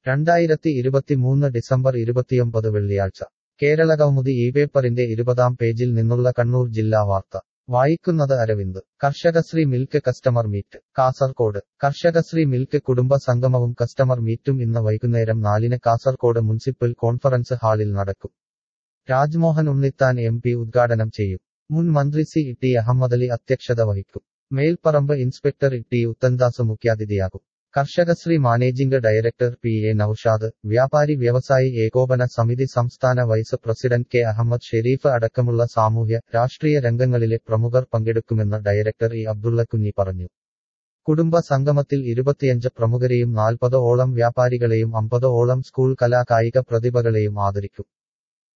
രണ്ടായിരത്തി ഇരുപത്തിമൂന്ന് ഡിസംബർ ഇരുപത്തിയൊമ്പത് വെള്ളിയാഴ്ച കേരള കൗമുദി ഈ പേപ്പറിന്റെ ഇരുപതാം പേജിൽ നിന്നുള്ള കണ്ണൂർ ജില്ലാ വാർത്ത വായിക്കുന്നത് Aravind Karshakasree milk customer meet Kasaragod Karshakasree milk കുടുംബ സംഗമവും കസ്റ്റമർ മീറ്റും ഇന്ന് വൈകുന്നേരം നാലിന് കാസർകോട് മുനിസിപ്പൽ കോൺഫറൻസ് ഹാളിൽ നടക്കും രാജ്മോഹൻ ഉണ്ണിത്താൻ എം പി ഉദ്ഘാടനം ചെയ്യും മുൻ മന്ത്രി സി ടി അഹമ്മദലി അധ്യക്ഷത വഹിക്കും മേൽപ്പറമ്പ് ഇൻസ്പെക്ടർ ടി ഉത്തൻദാസ് മുഖ്യാതിഥിയാകും Karshakasree managing director P A Noushad വ്യാപാരി വ്യവസായി ഏകോപന സമിതി സംസ്ഥാന vice president K Ahammed Sherif അടക്കമുള്ള സാമൂഹ്യ രാഷ്ട്രീയ രംഗങ്ങളിലെ പ്രമുഖർ പങ്കെടുക്കുമെന്ന് ഡയറക്ടർ ഇ അബ്ദുള്ളക്കുഞ്ഞി പറഞ്ഞു കുടുംബ സംഗമത്തിൽ ഇരുപത്തിയഞ്ച് പ്രമുഖരെയും നാൽപ്പത് ഓളം വ്യാപാരികളെയും അമ്പത് ഓളം സ്കൂൾ കലാ കായിക പ്രതിഭകളെയും ആദരിക്കും